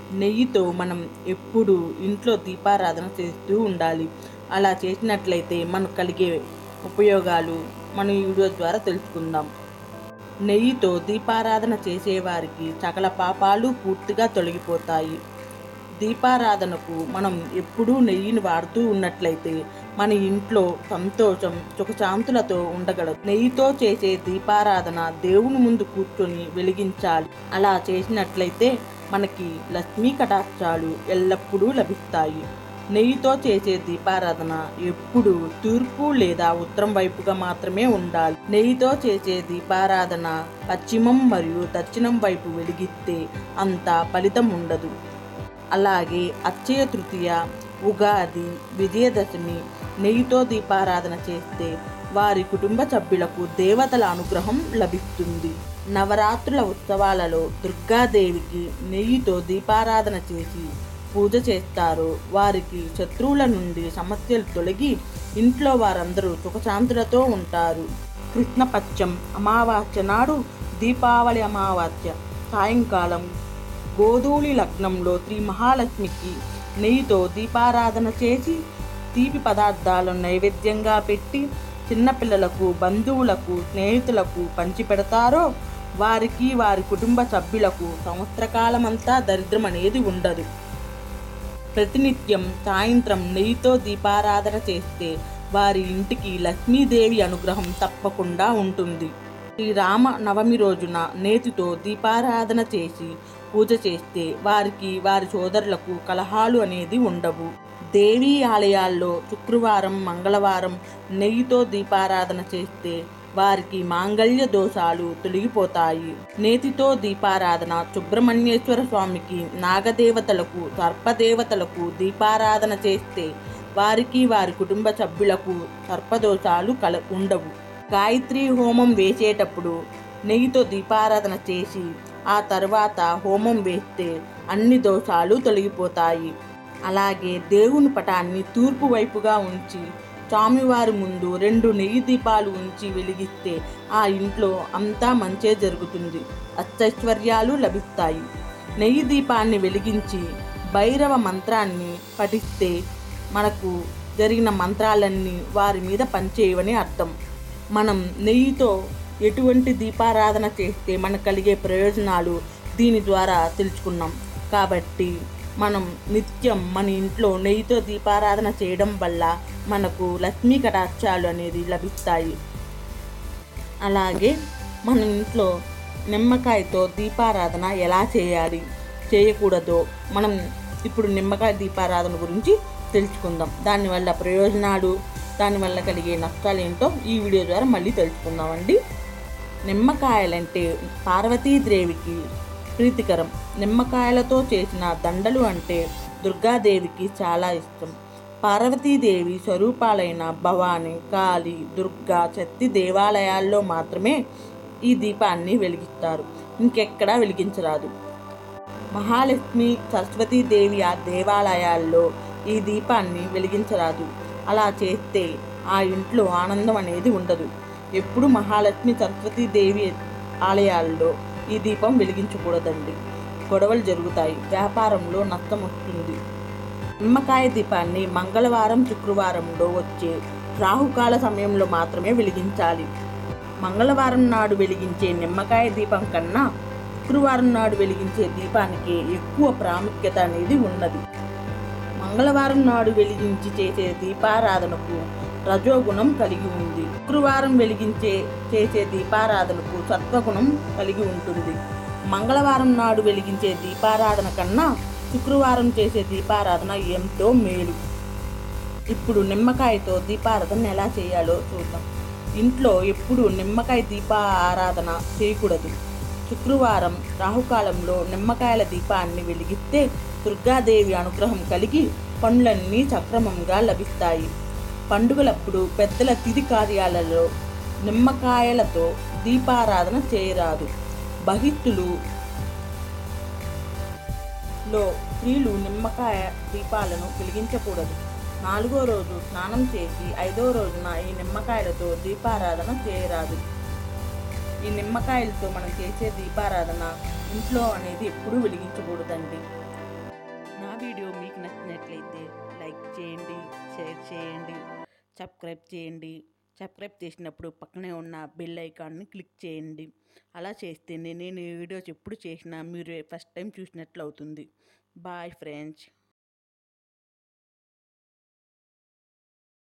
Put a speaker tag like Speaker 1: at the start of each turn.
Speaker 1: నెయ్యితో మనం ఎప్పుడు ఇంట్లో దీపారాధన చేస్తూ ఉండాలి అలా చేసినట్లయితే మనకు కలిగే ఉపయోగాలు మనం ఈ వీడియో ద్వారా తెలుసుకుందాం నెయ్యితో దీపారాధన చేసేవారికి సకల పాపాలు పూర్తిగా తొలగిపోతాయి దీపారాధనకు మనం ఎప్పుడూ నెయ్యిని వాడుతూ ఉన్నట్లయితే మన ఇంట్లో సంతోషం సుఖశాంతులతో ఉండగలదు నెయ్యితో చేసే దీపారాధన దేవుని ముందు కూర్చొని వెలిగించాలి అలా చేసినట్లయితే మనకి లక్ష్మీ కటాక్షాలు ఎల్లప్పుడూ లభిస్తాయి నెయ్యితో చేసే దీపారాధన ఎప్పుడు తూర్పు లేదా ఉత్తరం వైపుగా మాత్రమే ఉండాలి నెయ్యితో చేసే దీపారాధన పశ్చిమం మరియు దక్షిణం వైపు వెలిగిస్తే అంత ఫలితం ఉండదు అలాగే అక్షయ తృతీయ ఉగాది విజయదశమి నెయ్యితో దీపారాధన చేస్తే వారి కుటుంబ సభ్యులకు దేవతల అనుగ్రహం లభిస్తుంది నవరాత్రుల ఉత్సవాలలో దుర్గాదేవికి నెయ్యితో దీపారాధన చేసి పూజ చేస్తారు వారికి శత్రువుల నుండి సమస్యలు తొలగి ఇంట్లో వారందరూ సుఖశాంతులతో ఉంటారు కృష్ణపక్షం అమావాస్య నాడు దీపావళి అమావాస్య సాయంకాలం గోధూళి లగ్నంలో శ్రీ మహాలక్ష్మికి నెయ్యితో దీపారాధన చేసి తీపి పదార్థాలను నైవేద్యంగా పెట్టి చిన్నపిల్లలకు బంధువులకు స్నేహితులకు పంచిపెడతారో వారికి వారి కుటుంబ సభ్యులకు సంవత్సరకాలమంతా దరిద్రం అనేది ఉండదు ప్రతినిత్యం సాయంత్రం నెయ్యితో దీపారాధన చేస్తే వారి ఇంటికి లక్ష్మీదేవి అనుగ్రహం తప్పకుండా ఉంటుంది శ్రీరామ నవమి రోజున నేతితో దీపారాధన చేసి పూజ చేస్తే వారికి వారి సోదరులకు కలహాలు అనేది ఉండవు దేవీ ఆలయాల్లో శుక్రవారం మంగళవారం నెయ్యితో దీపారాధన చేస్తే వారికి మాంగళ్య దోషాలు తొలగిపోతాయి నేతితో దీపారాధన సుబ్రహ్మణ్యేశ్వర స్వామికి నాగదేవతలకు సర్పదేవతలకు దీపారాధన చేస్తే వారికి వారి కుటుంబ సభ్యులకు సర్పదోషాలు కల ఉండవు గాయత్రి హోమం వేసేటప్పుడు నెయ్యితో దీపారాధన చేసి ఆ తర్వాత హోమం వేస్తే అన్ని దోషాలు తొలగిపోతాయి అలాగే దేవుని పటాన్ని తూర్పు వైపుగా ఉంచి స్వామివారి ముందు రెండు నెయ్యి దీపాలు ఉంచి వెలిగిస్తే ఆ ఇంట్లో అంతా మంచే జరుగుతుంది అష్టైశ్వర్యాలు లభిస్తాయి నెయ్యి దీపాన్ని వెలిగించి భైరవ మంత్రాన్ని పఠిస్తే మనకు జరిగిన మంత్రాలన్నీ వారి మీద పనిచేయవని అర్థం మనం నెయ్యితో ఎటువంటి దీపారాధన చేస్తే మనకు కలిగే ప్రయోజనాలు దీని ద్వారా తెలుసుకున్నాం కాబట్టి మనం నిత్యం మన ఇంట్లో నెయ్యితో దీపారాధన చేయడం వల్ల మనకు లక్ష్మీ కటాక్షాలు అనేది లభిస్తాయి అలాగే మన ఇంట్లో నిమ్మకాయతో దీపారాధన ఎలా చేయాలి చేయకూడదో మనం ఇప్పుడు నిమ్మకాయ దీపారాధన గురించి తెలుసుకుందాం దానివల్ల ప్రయోజనాలు దానివల్ల కలిగే నష్టాలు ఏంటో ఈ వీడియో ద్వారా మళ్ళీ తెలుసుకుందామండి నిమ్మకాయలంటే పార్వతీదేవికి ప్రీతికరం నిమ్మకాయలతో చేసిన దండలు అంటే దుర్గాదేవికి చాలా ఇష్టం పార్వతీదేవి స్వరూపాలైన భవాని కాళి దుర్గా శక్తి దేవాలయాల్లో మాత్రమే ఈ దీపాన్ని వెలిగిస్తారు ఇంకెక్కడా వెలిగించరాదు మహాలక్ష్మి సరస్వతీదేవి ఆ దేవాలయాల్లో ఈ దీపాన్ని వెలిగించరాదు అలా చేస్తే ఆ ఇంట్లో ఆనందం అనేది ఉండదు ఎప్పుడు మహాలక్ష్మి సరస్వతీదేవి ఆలయాల్లో ఈ దీపం వెలిగించకూడదండి గొడవలు జరుగుతాయి వ్యాపారంలో నష్టం వస్తుంది నిమ్మకాయ దీపాన్ని మంగళవారం శుక్రవారంలో వచ్చే రాహుకాల సమయంలో మాత్రమే వెలిగించాలి మంగళవారం నాడు వెలిగించే నిమ్మకాయ దీపం కన్నా శుక్రవారం నాడు వెలిగించే దీపానికి ఎక్కువ ప్రాముఖ్యత అనేది ఉన్నది మంగళవారం నాడు వెలిగించి చేసే దీపారాధనకు రజోగుణం కలిగి ఉంది శుక్రవారం వెలిగించే చేసే దీపారాధనకు సత్వగుణం కలిగి ఉంటుంది మంగళవారం నాడు వెలిగించే దీపారాధన కన్నా శుక్రవారం చేసే దీపారాధన ఎంతో మేలు ఇప్పుడు నిమ్మకాయతో దీపారాధన ఎలా చేయాలో చూద్దాం ఇంట్లో ఎప్పుడు నిమ్మకాయ దీప ఆరాధన చేయకూడదు శుక్రవారం రాహుకాలంలో నిమ్మకాయల దీపాన్ని వెలిగిస్తే దుర్గాదేవి అనుగ్రహం కలిగి పనులన్నీ సక్రమంగా లభిస్తాయి పండుగలప్పుడు పెద్దల తిథి కార్యాలలో నిమ్మకాయలతో దీపారాధన చేయరాదు బహిత్తులు లో స్త్రీలు నిమ్మకాయ దీపాలను వెలిగించకూడదు నాలుగో రోజు స్నానం చేసి ఐదో రోజున ఈ నిమ్మకాయలతో దీపారాధన చేయరాదు ఈ నిమ్మకాయలతో మనం చేసే దీపారాధన ఇంట్లో అనేది ఎప్పుడూ వెలిగించకూడదండి వీడియో మీకు నచ్చినట్లయితే లైక్ చేయండి షేర్ చేయండి సబ్స్క్రైబ్ చేయండి సబ్స్క్రైబ్ చేసినప్పుడు పక్కనే ఉన్న బెల్ ఐకాన్ని క్లిక్ చేయండి అలా చేస్తేనే నేను ఈ వీడియోస్ ఎప్పుడు చేసినా మీరు ఫస్ట్ టైం చూసినట్లు అవుతుంది బాయ్ ఫ్రెండ్స్